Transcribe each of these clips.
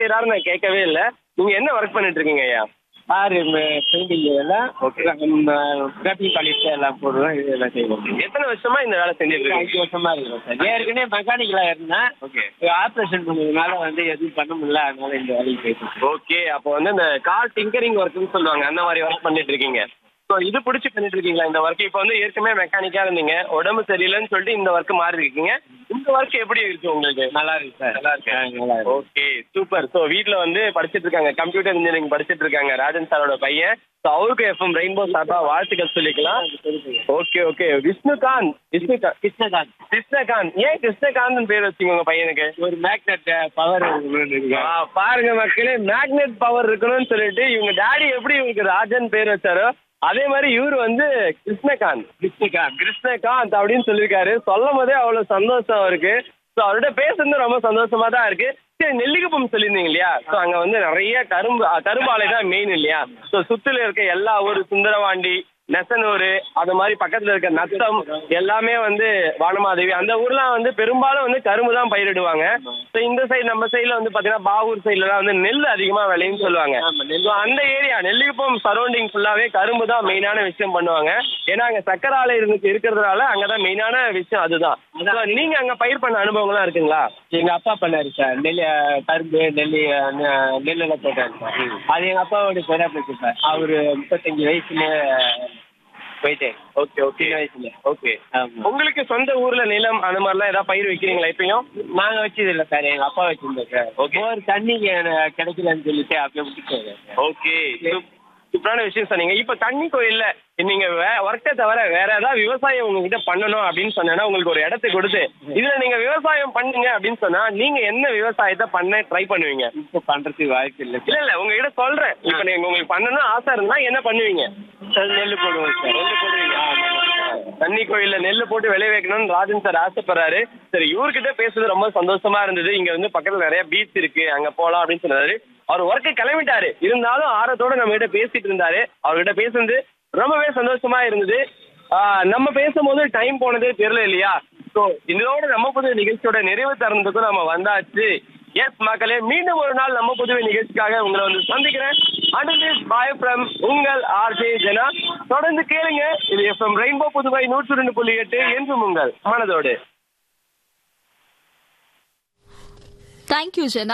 செய்யறாரு நான் கேட்கவே இல்ல நீங்க என்ன ஒர்க் பண்ணிட்டு இருக்கீங்க ஐயா கார் பெயிண்டிங் எல்லாம் Okay. கிராஃபிக் பாலிஷ் எல்லாம் போடுவோம் இது எல்லாம் செய்வோம் எத்தனை வருஷமா இந்த வேலை செஞ்சுட்டு இருக்கீங்க அஞ்சு வருஷமா இருக்கிறோம் சார் ஏற்கனவே மெக்கானிக்கலா இருந்தேன் ஓகே ஆப்ரேஷன் பண்ணதுனால வந்து எதுவும் பண்ண முடியல அதனால இந்த வேலைக்கு போயிட்டு ஓகே அப்போ வந்து இந்த கார் டிங்கரிங் ஒர்க்னு சொல்லுவாங்க அந்த மாதிரி ஒர்க் பண்ணிட்டு இருக்கீங்க ஸோ இது பிடிச்சி பண்ணிட்டு இருக்கீங்களா இந்த ஒர்க் இப்போ வந்து ஏற்கனவே மெக்கானிக்கா இருந்தீங்க உடம்பு சரியில்லைன்னு சொல்லிட்டு இந்த ஒர்க் மாறி இருக்கீங்க இந்த ஒர்க் எப்படி இருக்கு உங்களுக்கு நல்லா இருக்கு சார் நல்லா இருக்கு. ஆ, நல்லா இருக்கு ஓகே சூப்பர் ஸோ வீட்டில் வந்து படிச்சிட்டு இருக்காங்க கம்ப்யூட்டர் இன்ஜினியரிங் படிச்சிட்டு இருக்காங்க ராஜன் சாரோட பையன் ஸோ அவருக்கு எஃப்எம் ரெயின்போ சார்பா வாழ்த்துக்கள் சொல்லிக்கலாம் ஓகே ஓகே விஷ்ணுகாந்த் விஷ்ணுகாந்த் கிருஷ்ணகாந்த் கிருஷ்ணகாந்த் ஏன் கிருஷ்ணகாந்த் பேர் வச்சீங்க உங்க பையனுக்கு ஒரு மேக்னெட் பவர் ஆ, பாருங்க மக்களே மேக்னெட் பவர் இருக்கணும்னு சொல்லிட்டு இவங்க டாடி எப்படி இவங்களுக்கு ராஜன் பேர் வச்சாரோ அதே மாதிரி இவர் வந்து கிருஷ்ணகாந்த் கிருஷ்ணகாந்த் கிருஷ்ணகாந்த் அப்படின்னு சொல்லியிருக்காரு சொல்லும் போதே அவ்வளவு சந்தோஷம் இருக்கு ஸோ அவர்கிட்ட பேசுறது ரொம்ப சந்தோஷமா தான் இருக்கு சரி நெல்லிக்குப்பம் சொல்லியிருந்தீங்க இல்லையா ஸோ அங்க வந்து நிறைய கரும்பு அ, கரும்பாலை தான் மெயின் இல்லையா ஸோ சுத்துல இருக்க எல்லா ஊர் சுந்தரவாண்டி நெசனூர் அது மாதிரி பக்கத்துல இருக்க நத்தம் எல்லாமே வந்து வானமாதேவி அந்த ஊர்லாம் வந்து பெரும்பாலும் வந்து கரும்பு தான் பயிரிடுவாங்க ஸோ இந்த சைடு நம்ம சைடுல வந்து பாத்தீங்கன்னா பாவூர் சைடுலலாம் வந்து நெல் அதிகமா விளையும்னு சொல்லுவாங்க ஆமா, நெல். So, அந்த ஏரியா நெல்லிக்குப்பம் சரௌண்டிங் ஃபுல்லாவே கரும்பு தான் மெயினான விஷயம் பண்ணுவாங்க ஏன்னா அங்க சக்கர ஆலை இருக்கு இருக்கிறதுனால அங்கதான் மெயினான விஷயம் அதுதான் So, நீங்க அங்க பயிர் பண்ண அனுபவங்கள்லாம் இருக்குங்களா எங்க அப்பா பண்ணாரு சார் நெல் கரும்பு நெல் நெல்லெல்லாம் போட்டாரு சார் அது எங்க அப்பாவோட பெரிய சார் அவரு முப்பத்தஞ்சு வயசுல போயிட்டாரு ஓகே ஓகே சின்ன வயசுல ஓகே ஆமா உங்களுக்கு சொந்த ஊர்ல நிலம் அந்த மாதிரிலாம் ஏதாவது பயிர் வைக்கிறீங்களா இப்பயும் நாங்க வச்சது இல்ல சார் எங்க அப்பா வச்சிருந்தோம் சார் Okay. ஒரு தண்ணி எனக்கு கிடைக்கலன்னு சொல்லிட்டு அப்படியே விட்டுட்டாரு ஓகே சூப்பரான விஷயம் சொன்னீங்க இப்ப தண்ணி கோயில்ல நீங்க ஒர்க்கை தவிர வேற ஏதாவது விவசாயம் உங்ககிட்ட பண்ணணும் அப்படின்னு சொன்னா உங்களுக்கு ஒரு இடத்தை கொடுத்து இதுல நீங்க விவசாயம் பண்ணுங்க அப்படின்னு சொன்னா நீங்க என்ன விவசாயத்தை பண்ண ட்ரை பண்ணுவீங்க இப்போ பண்றதுக்கு வாய்ப்பு இல்லை இல்ல இல்ல உங்ககிட்ட சொல்றேன் இப்ப நீங்க உங்களுக்கு பண்ணணும் ஆசை இருந்தா என்ன பண்ணுவீங்க சார் நெல் போடுவோம் சார் நெல்லு போடுவீங்க தண்ணி கோயில்ல நெல்லு போட்டு விளைய வைக்கணும்னு ராஜன் சார் ஆசைப்படுறாரு சரி இவர்கிட்ட பேசுறது ரொம்ப சந்தோஷமா இருந்தது இங்க வந்து பக்கத்துல நிறைய பீச் இருக்கு அங்க போலாம் அப்படின்னு சொன்னாரு அவர் ஒர்க்கு கிளம்பிட்டாரு இருந்தாலும் ஆரத்தோட நம்ம கிட்ட பேசிட்டு இருந்தாரு அவர்கிட்ட பேசுனது ரொம்பவே சந்தோஷமா இருந்தது ஆஹ் நம்ம பேசும்போது டைம் போனதே தெரியல இல்லையா ஸோ இதோட நம்ம புது நிகழ்ச்சியோட நிறைவு தருணத்துக்கும் நம்ம வந்தாச்சு எஸ் மக்களே மீண்டும் ஒரு நாள் நம்ம புதுவை நிகழ்ச்சிக்காக உங்களை வந்து சந்திக்கிறேன் அண்ட் பாய் ஃப்ரம் உங்கள் ஆர்ஜே ஜனா தொடர்ந்து கேளுங்க இது எஃப்எம் ரெயின்போ புதுவை நூற்று ரெண்டு புள்ளி எட்டு என்றும் உங்கள் மனதோடு தேங்க்யூ ஜெனா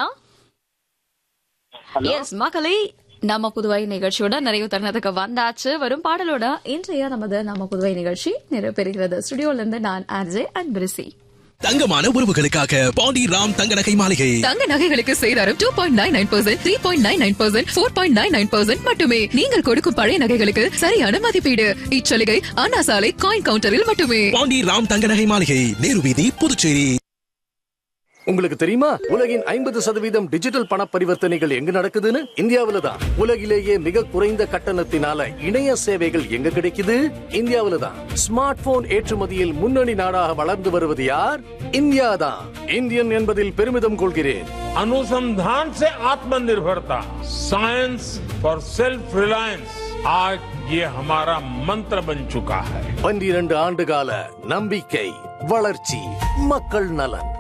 எஸ் மகளே நம்ம புதுவை நிகழ்ச்சியோட நிறைவு தருணத்துக்கு வந்தாச்சு வரும் பாடலோட இன்றைய நமது நம்ம புதுவை நிகழ்ச்சி நிறைவு பெறுகிறது ஸ்டுடியோல இருந்து நான் ஆர்ஜே அண்ட் பிரிசி தங்கமான உறவுகளுக்காக பாண்டி ராம் தங்க நகை மாளிகை தங்க நகைகளுக்கு சேதாரம் two point nine nine percent three point nine nine percent four point nine nine percent மட்டுமே நீங்கள் கொடுக்கும் பழைய நகைகளுக்கு சரியான மதிப்பீடு இச்சலுகை அண்ணா சாலை காயின் கவுண்டரில் மட்டுமே பாண்டி ராம் தங்க நகை மாளிகை நேரு வீதி புதுச்சேரி உங்களுக்கு தெரியுமா உலகின் ஐம்பது சதவீதம் டிஜிட்டல் பண பரிவர்த்தனைகள் எங்க நடக்குதுன்னு இந்தியாவில தான் உலகிலேயே மிக குறைந்த கட்டணத்தினால இணைய சேவைகள் எங்க கிடைக்குது இந்தியாவில தான் ஸ்மார்ட் போன் ஏற்றுமதியில் முன்னணி நாடாக வளர்ந்து வருவது யார் இந்தியா தான் இந்தியன் என்பதில் பெருமிதம் கொள்கிறேன் अनुसंधान से आत्मनिर्भरता साइंस फॉर सेल्फ रिलायंस आज ये हमारा मंत्र बन चुका है பன்னிரண்டு ஆண்டு கால நம்பிக்கை வளர்ச்சி மக்கள் நலன்